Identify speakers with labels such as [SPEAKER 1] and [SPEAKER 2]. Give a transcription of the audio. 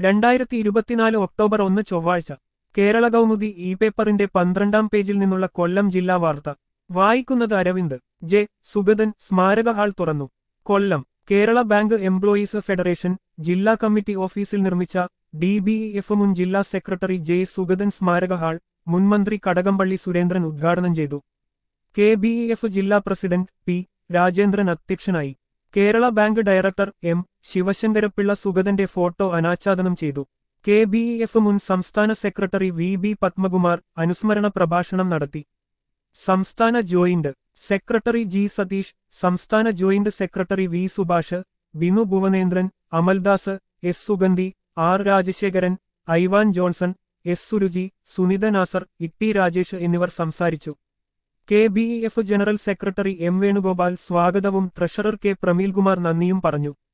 [SPEAKER 1] രണ്ടായിരത്തി ഇരുപത്തിനാല് ഒക്ടോബർ ഒന്ന് ചൊവ്വാഴ്ച കേരള കൗമുദി ഇ പേപ്പറിന്റെ പന്ത്രണ്ടാം പേജിൽ നിന്നുള്ള കൊല്ലം ജില്ലാ വാർത്ത വായിക്കുന്നത് അരവിന്ദ് ജെ സുഗതൻ സ്മാരക ഹാൾ തുറന്നു Kollam Kerala bank employees federation ജില്ലാ കമ്മിറ്റി ഓഫീസിൽ നിർമ്മിച്ച ഡി ബി എഫ് മുൻ ജില്ലാ സെക്രട്ടറി ജെ സുഗതൻ സ്മാരക ഹാൾ മുൻമന്ത്രി കടകംപള്ളി സുരേന്ദ്രൻ ഉദ്ഘാടനം ചെയ്തു കെ ബി എഫ് ജില്ലാ പ്രസിഡന്റ് പി രാജേന്ദ്രൻ അധ്യക്ഷനായി Kerala bank director M Sivasankara Pillai സുഗതന്റെ ഫോട്ടോ അനാച്ഛാദനം ചെയ്തു കെ ബി എഫ് മുൻ സംസ്ഥാന സെക്രട്ടറി വി ബി പത്മകുമാർ അനുസ്മരണ പ്രഭാഷണം നടത്തി സംസ്ഥാന ജോയിന്റ് സെക്രട്ടറി ജി സതീഷ് സംസ്ഥാന joint secretary V Subhash Binu Bhuvanendran Amaldas S Sugandhi R Rajasekharan Ivan Johnson S Suruchi Sunitha Nasar Itty Rajesh എന്നിവർ സംസാരിച്ചു K B F general secretary M Venugopal സ്വാഗതവും ട്രഷറർ കെ പ്രമീൽകുമാർ നന്ദിയും പറഞ്ഞു